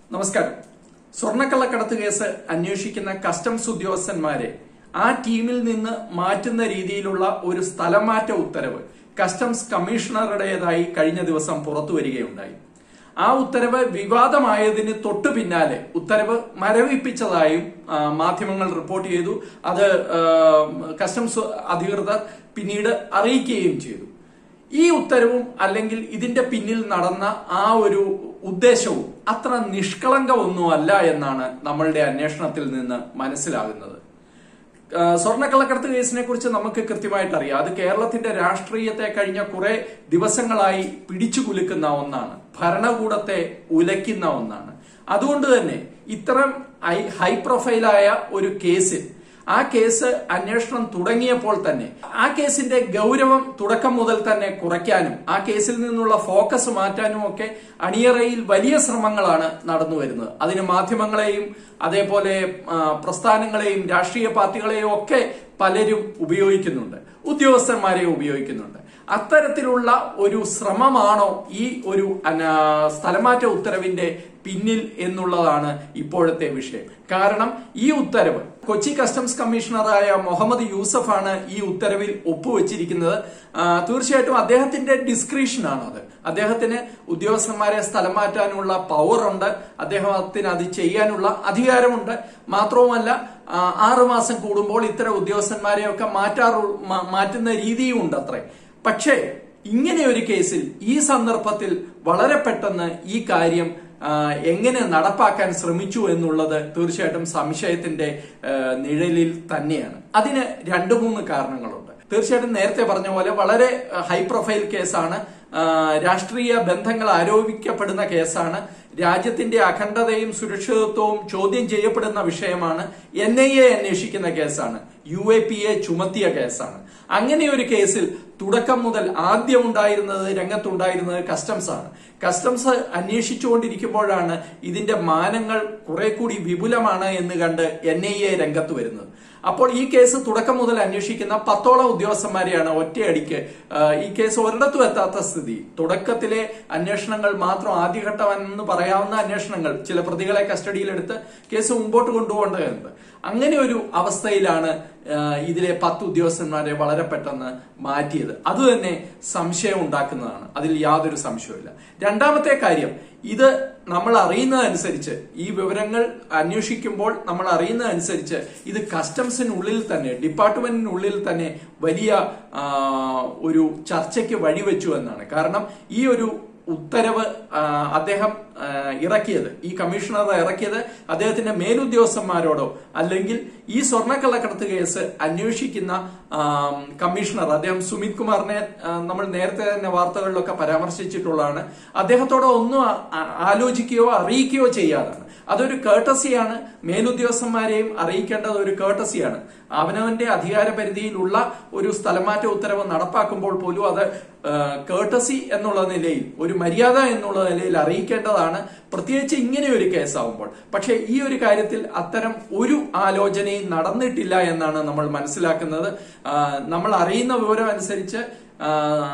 നമസ്കാരം സ്വർണ്ണക്കള്ളക്കടത്ത് കേസ് അന്വേഷിക്കുന്ന കസ്റ്റംസ് ഉദ്യോഗസ്ഥന്മാരെ ആ ടീമിൽ നിന്ന് മാറ്റുന്ന രീതിയിലുള്ള ഒരു സ്ഥലമാറ്റ ഉത്തരവ് കസ്റ്റംസ് കമ്മീഷണറുടേതായി കഴിഞ്ഞ ദിവസം പുറത്തു വരികയുണ്ടായി ആ ഉത്തരവ് വിവാദമായതിന് തൊട്ടു പിന്നാലെ ഉത്തരവ് മരവിപ്പിച്ചതായും ആ, മാധ്യമങ്ങൾ റിപ്പോർട്ട് ചെയ്തു അത് ആ, കസ്റ്റംസ് അധികൃതർ പിന്നീട് അറിയിക്കുകയും ചെയ്തു ഈ ഉത്തരവും അല്ലെങ്കിൽ ഇതിന്റെ പിന്നിൽ നടന്ന ആ ഒരു ഉദ്ദേശവും അത്ര നിഷ്കളങ്കമൊന്നുമല്ല എന്നാണ് നമ്മളുടെ അന്വേഷണത്തിൽ നിന്ന് മനസ്സിലാകുന്നത് ആ, സ്വർണ്ണക്കള്ളക്കടത്ത് കേസിനെ കുറിച്ച് നമുക്ക് കൃത്യമായിട്ട് അറിയാം അത് കേരളത്തിന്റെ രാഷ്ട്രീയത്തെ കഴിഞ്ഞ കുറെ ദിവസങ്ങളായി പിടിച്ചു കുലുക്കുന്ന ഒന്നാണ് ഭരണകൂടത്തെ ഉലയ്ക്കുന്ന ഒന്നാണ് അതുകൊണ്ട് തന്നെ ഇത്തരം ഹൈ- ഹൈ പ്രൊഫൈലായ ഒരു കേസിൽ ആ കേസ് അന്വേഷണം തുടങ്ങിയപ്പോൾ തന്നെ ആ കേസിന്റെ ഗൗരവം തുടക്കം മുതൽ തന്നെ കുറയ്ക്കാനും ആ കേസിൽ നിന്നുള്ള ഫോക്കസ് മാറ്റാനും ഒക്കെ അണിയറയിൽ വലിയ ശ്രമങ്ങളാണ് നടന്നു വരുന്നത് അതിന് മാധ്യമങ്ങളെയും അതേപോലെ ആ, പ്രസ്ഥാനങ്ങളെയും രാഷ്ട്രീയ പാർട്ടികളെയും ഒക്കെ പലരും ഉപയോഗിക്കുന്നുണ്ട് ഉദ്യോഗസ്ഥന്മാരെ ഉപയോഗിക്കുന്നുണ്ട് അത്തരത്തിലുള്ള ഒരു ശ്രമമാണോ ഈ ഒരു അന- സ്ഥലമാറ്റ ഉത്തരവിന്റെ പിന്നിൽ എന്നുള്ളതാണ് ഇപ്പോഴത്തെ വിഷയം കാരണം ഈ ഉത്തരവ് കൊച്ചി കസ്റ്റംസ് കമ്മീഷണറായ മുഹമ്മദ് യൂസഫാണ് ഈ ഉത്തരവിൽ ഒപ്പുവെച്ചിരിക്കുന്നത് ആ, തീർച്ചയായിട്ടും അദ്ദേഹത്തിന്റെ ഡിസ്ക്രിപ്ഷനാണ് അത് അദ്ദേഹത്തിന് ഉദ്യോഗസ്ഥന്മാരെ സ്ഥലം മാറ്റാനുള്ള പവർ ഉണ്ട് അദ്ദേഹത്തിന് അത് ചെയ്യാനുള്ള അധികാരമുണ്ട് മാത്രവുമല്ല ആ, ആറുമാസം കൂടുമ്പോൾ ഇത്തരം ഉദ്യോഗസ്ഥന്മാരെയൊക്കെ മാറ്റാറു മാ- മാറ്റുന്ന രീതിയും ഉണ്ട് അത്രേ പക്ഷേ ഇങ്ങനെ ഒരു കേസിൽ ഈ സന്ദർഭത്തിൽ വളരെ പെട്ടെന്ന് ഈ കാര്യം ആ, എങ്ങനെ നടപ്പാക്കാൻ ശ്രമിച്ചു എന്നുള്ളത് തീർച്ചയായിട്ടും സംശയത്തിന്റെ ആ, നിഴലിൽ തന്നെയാണ് അതിന് രണ്ടു മൂന്ന് കാരണങ്ങളുണ്ട് തീർച്ചയായിട്ടും നേരത്തെ പറഞ്ഞ പോലെ വളരെ ഹൈ പ്രൊഫൈൽ കേസാണ് ആ, രാഷ്ട്രീയ ബന്ധങ്ങൾ ആരോപിക്കപ്പെടുന്ന കേസാണ് രാജ്യത്തിന്റെ അഖണ്ഡതയും സുരക്ഷിതത്വവും ചോദ്യം ചെയ്യപ്പെടുന്ന വിഷയമാണ് എൻ ഐ എ അന്വേഷിക്കുന്ന കേസാണ് യു എ പി എ ചുമത്തിയ കേസാണ് അങ്ങനെ ഒരു കേസിൽ തുടക്കം മുതൽ ആദ്യം ഉണ്ടായിരുന്നത് രംഗത്തുണ്ടായിരുന്നത് കസ്റ്റംസ് ആണ് കസ്റ്റംസ് അന്വേഷിച്ചുകൊണ്ടിരിക്കുമ്പോഴാണ് ഇതിന്റെ മാനങ്ങൾ കുറെ കൂടി വിപുലമാണ് എന്ന് കണ്ട് എൻ ഐ എ രംഗത്ത് വരുന്നത് അപ്പോൾ ഈ കേസ് തുടക്കം മുതൽ അന്വേഷിക്കുന്ന പത്തോളം ഉദ്യോഗസ്ഥന്മാരെയാണ് ഒറ്റയടിക്ക് ആ, ഈ കേസ് ഒരിടത്തും എത്താത്ത സ്ഥിതി തുടക്കത്തിലെ അന്വേഷണങ്ങൾ മാത്രം ആദ്യഘട്ടമെന്ന് പറയാവുന്ന അന്വേഷണങ്ങൾ ചില പ്രതികളെ കസ്റ്റഡിയിലെടുത്ത് കേസ് മുമ്പോട്ട് കൊണ്ടുപോകേണ്ടതുണ്ട് അങ്ങനെ ഒരു അവസ്ഥയിലാണ് ആ, ഇതിലെ പത്ത് ഉദ്യോഗസ്ഥന്മാരെ വളരെ പെട്ടെന്ന് മാറ്റിയത് അതുതന്നെ സംശയം ഉണ്ടാക്കുന്നതാണ് അതിൽ യാതൊരു സംശയവുമില്ല രണ്ടാമത്തെ കാര്യം ഇത് നമ്മൾ അറിയുന്നതനുസരിച്ച് ഈ വിവരങ്ങൾ അന്വേഷിക്കുമ്പോൾ നമ്മൾ അറിയുന്നതനുസരിച്ച് ഇത് കസ്റ്റംസിനുള്ളിൽ തന്നെ ഡിപ്പാർട്ട്മെന്റിനുള്ളിൽ തന്നെ വലിയ ആ, ഒരു ചർച്ചയ്ക്ക് വഴിവെച്ചു എന്നാണ് കാരണം ഈ ഒരു ഉത്തരവ് ആ, അദ്ദേഹം ആ, ഇറക്കിയത് ഈ കമ്മീഷണർ ഇറക്കിയത് അദ്ദേഹത്തിന്റെ മേലുദ്യോഗസ്ഥന്മാരോടോ അല്ലെങ്കിൽ ഈ സ്വർണ്ണക്കള്ളക്കടത്ത് കേസ് അന്വേഷിക്കുന്ന ആ, കമ്മീഷണർ അദ്ദേഹം സുമിത് കുമാറിനെ ആ, നമ്മൾ നേരത്തെ തന്നെ വാർത്തകളിലൊക്കെ പരാമർശിച്ചിട്ടുള്ളതാണ് അദ്ദേഹത്തോട് ഒന്നും ആ- ആ- ആലോചിക്കുകയോ അറിയിക്കുകയോ ചെയ്യാതാണ് അതൊരു കേട്ടസിയാണ് മേലുദ്യോഗസ്ഥന്മാരെയും അറിയിക്കേണ്ടത് ഒരു കേട്ടസിയാണ് അവനവന്റെ അധികാര പരിധിയിലുള്ള ഒരു സ്ഥലമാറ്റ ഉത്തരവ് നടപ്പാക്കുമ്പോൾ പോലും അത് കേട്ടസി എന്നുള്ള നിലയിൽ ഒരു മര്യാദ എന്നുള്ള നിലയിൽ അറിയിക്കേണ്ടതാണ് പ്രത്യേകിച്ച് ഇങ്ങനെ ഒരു കേസാവുമ്പോൾ പക്ഷേ ഈ ഒരു കാര്യത്തിൽ അത്തരം ഒരു ആലോചനയും നടന്നിട്ടില്ല എന്നാണ് നമ്മൾ മനസ്സിലാക്കുന്നത് ആ, നമ്മൾ അറിയുന്ന വിവരം അനുസരിച്ച് ആ,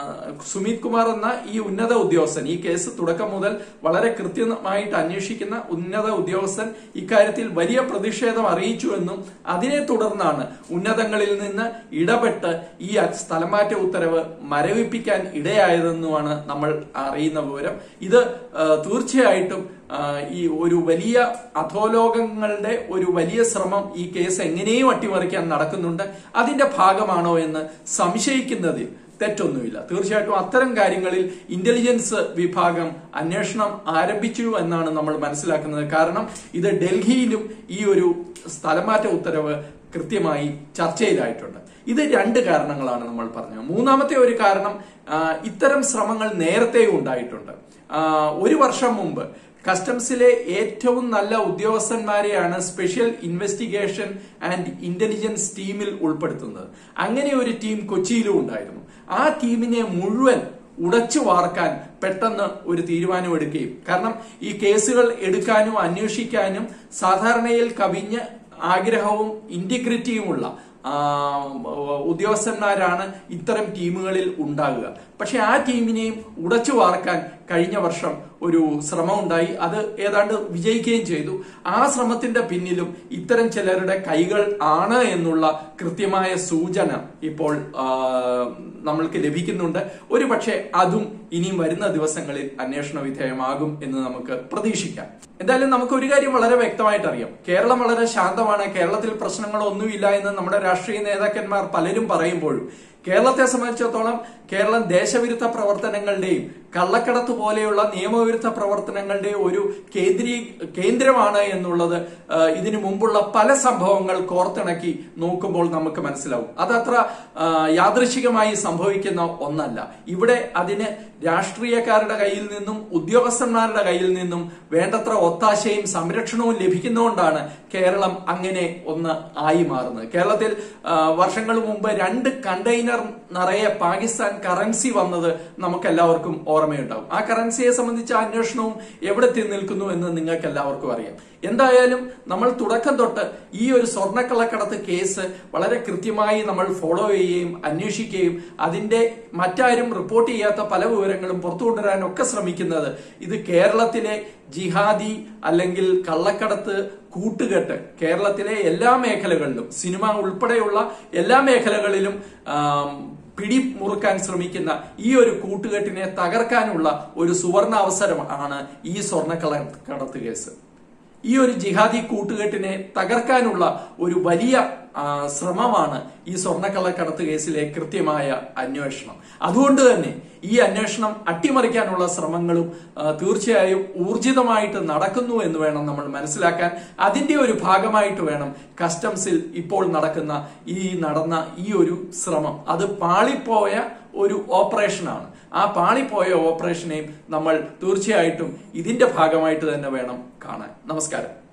സുമിത് കുമാർ എന്ന ഈ ഉന്നത ഉദ്യോഗസ്ഥൻ ഈ കേസ് തുടക്കം മുതൽ വളരെ കൃത്യമായിട്ട് അന്വേഷിക്കുന്ന ഉന്നത ഉദ്യോഗസ്ഥൻ ഇക്കാര്യത്തിൽ വലിയ പ്രതിഷേധം അറിയിച്ചുവെന്നും അതിനെ തുടർന്നാണ് ഉന്നതങ്ങളിൽ നിന്ന് ഇടപെട്ട് ഈ സ്ഥലമാറ്റ ഉത്തരവ് മരവിപ്പിക്കാൻ ഇടയായതെന്നുമാണ് നമ്മൾ അറിയുന്ന വിവരം ഇത് ആ, തീർച്ചയായിട്ടും ആ, ഈ ഒരു വലിയ അധോലോകങ്ങളുടെ ഒരു വലിയ ശ്രമം ഈ കേസ് എങ്ങനെയും അട്ടിമറിക്കാൻ നടക്കുന്നുണ്ട് അതിന്റെ ഭാഗമാണോ എന്ന് സംശയിക്കുന്നതിൽ തെറ്റൊന്നുമില്ല തീർച്ചയായിട്ടും അത്തരം കാര്യങ്ങളിൽ ഇന്റലിജൻസ് വിഭാഗം അന്വേഷണം ആരംഭിച്ചു എന്നാണ് നമ്മൾ മനസ്സിലാക്കുന്നത് കാരണം ഇത് ഡൽഹിയിലും ഈ ഒരു സ്ഥലമാറ്റ ഉത്തരവ് കൃത്യമായി ചർച്ചയിലായിട്ടുണ്ട് ഇത് രണ്ട് കാരണങ്ങളാണ് നമ്മൾ പറഞ്ഞത് മൂന്നാമത്തെ ഒരു കാരണം ആ, ഇത്തരം ശ്രമങ്ങൾ നേരത്തെയും ഉണ്ടായിട്ടുണ്ട് ആ, ഒരു വർഷം മുമ്പ് കസ്റ്റംസിലെ ഏറ്റവും നല്ല ഉദ്യോഗസ്ഥന്മാരെയാണ് സ്പെഷ്യൽ ഇൻവെസ്റ്റിഗേഷൻ ആൻഡ് ഇന്റലിജൻസ് ടീമിൽ ഉൾപ്പെടുത്തുന്നത് അങ്ങനെ ഒരു ടീം കൊച്ചിയിലും ഉണ്ടായിരുന്നു ആ ടീമിനെ മുഴുവൻ ഉടച്ചു വാർക്കാൻ പെട്ടെന്ന് ഒരു തീരുമാനമെടുക്കുകയും കാരണം ഈ കേസുകൾ എടുക്കാനും അന്വേഷിക്കാനും സാധാരണയിൽ കവിഞ്ഞ് ആഗ്രഹവും ഇന്റഗ്രിറ്റിയുമുള്ള ആ, ഉദ്യോഗസ്ഥന്മാരാണ് ഇത്തരം ടീമുകളിൽ ഉണ്ടാകുക പക്ഷെ ആ ടീമിനെയും ഉടച്ചു വാർക്കാൻ കഴിഞ്ഞ വർഷം ഒരു ശ്രമം ഉണ്ടായി അത് ഏതാണ്ട് വിജയിക്കുകയും ചെയ്തു ആ ശ്രമത്തിന്റെ പിന്നിലും ഇത്തരം ചിലരുടെ കൈകൾ ആണ് എന്നുള്ള കൃത്യമായ സൂചന ഇപ്പോൾ ആ, നമ്മൾക്ക് ലഭിക്കുന്നുണ്ട് ഒരു പക്ഷേ അതും ഇനിയും വരുന്ന ദിവസങ്ങളിൽ അന്വേഷണ വിധേയമാകും എന്ന് നമുക്ക് പ്രതീക്ഷിക്കാം എന്തായാലും നമുക്ക് ഒരു കാര്യം വളരെ വ്യക്തമായിട്ട് അറിയാം കേരളം വളരെ ശാന്തമാണ് കേരളത്തിൽ പ്രശ്നങ്ങളൊന്നുമില്ല എന്ന് നമ്മുടെ രാഷ്ട്രീയ നേതാക്കന്മാർ പലരും പറയുമ്പോഴും കേരളത്തെ സംബന്ധിച്ചിടത്തോളം കേരളം ദേശവിരുദ്ധ പ്രവർത്തനങ്ങളുടെയും കള്ളക്കടത്ത് പോലെയുള്ള നിയമവിരുദ്ധ പ്രവർത്തനങ്ങളുടെയും ഒരു കേന്ദ്രീ കേന്ദ്രമാണ് എന്നുള്ളത് ആ, ഇതിനു മുമ്പുള്ള പല സംഭവങ്ങൾ കോർത്തിണക്കി നോക്കുമ്പോൾ നമുക്ക് മനസ്സിലാവും അതത്ര ആ, യാദൃശികമായി സംഭവിക്കുന്ന ഒന്നല്ല ഇവിടെ അതിന് രാഷ്ട്രീയക്കാരുടെ കയ്യിൽ നിന്നും ഉദ്യോഗസ്ഥന്മാരുടെ കയ്യിൽ നിന്നും വേണ്ടത്ര ഒത്താശയും സംരക്ഷണവും ലഭിക്കുന്നതുകൊണ്ടാണ് കേരളം അങ്ങനെ ഒന്ന് ആയി മാറുന്നത് കേരളത്തിൽ ആ, വർഷങ്ങൾ മുമ്പ് രണ്ട് കണ്ടെയ്നർ നിറയെ പാകിസ്ഥാൻ കറൻസി വന്നത് നമുക്ക് എല്ലാവർക്കും ഓർമ്മയുണ്ടാവും ആ കറൻസിയെ സംബന്ധിച്ച അന്വേഷണവും എവിടെ എത്തി നിൽക്കുന്നു എന്ന് നിങ്ങൾക്ക് എല്ലാവർക്കും അറിയാം എന്തായാലും നമ്മൾ തുടക്കം തൊട്ട് ഈ ഒരു സ്വർണ്ണക്കള്ളക്കടത്ത് കേസ് വളരെ കൃത്യമായി നമ്മൾ ഫോളോ ചെയ്യുകയും അന്വേഷിക്കുകയും അതിന്റെ മറ്റാരും റിപ്പോർട്ട് ചെയ്യാത്ത പല വിവരങ്ങളും പുറത്തു കൊണ്ടുവരാൻ ഒക്കെ ശ്രമിക്കുന്നത് ഇത് കേരളത്തിലെ ജിഹാദി അല്ലെങ്കിൽ കള്ളക്കടത്ത് കൂട്ടുകെട്ട് കേരളത്തിലെ എല്ലാ മേഖലകളിലും സിനിമ ഉൾപ്പെടെയുള്ള എല്ലാ മേഖലകളിലും ആം, പിടിമുറുക്കാൻ ശ്രമിക്കുന്ന ഈ ഒരു കൂട്ടുകെട്ടിനെ തകർക്കാനുള്ള ഒരു സുവർണ അവസരമാണ് ഈ സ്വർണ്ണക്കള്ളക്കടത്ത് കേസ് ഈ ഒരു ജിഹാദി കൂട്ടുകെട്ടിനെ തകർക്കാനുള്ള ഒരു വലിയ ആ, ശ്രമമാണ് ഈ സ്വർണ്ണക്കള്ളക്കടത്ത് കേസിലെ കൃത്യമായ അന്വേഷണം അതുകൊണ്ട് തന്നെ ഈ അന്വേഷണം അട്ടിമറിക്കാനുള്ള ശ്രമങ്ങളും ആ, തീർച്ചയായും ഊർജിതമായിട്ട് നടക്കുന്നു എന്ന് വേണം നമ്മൾ മനസ്സിലാക്കാൻ അതിന്റെ ഒരു ഭാഗമായിട്ട് വേണം കസ്റ്റംസിൽ ഇപ്പോൾ നടക്കുന്ന ഈ നടന്ന ഈ ഒരു ശ്രമം അത് പാളിപ്പോയ ഒരു ഓപ്പറേഷനാണ് ആ പാളിപ്പോയ ഓപ്പറേഷനെയും നമ്മൾ തീർച്ചയായിട്ടും ഇതിന്റെ ഭാഗമായിട്ട് തന്നെ വേണം കാണാൻ നമസ്കാരം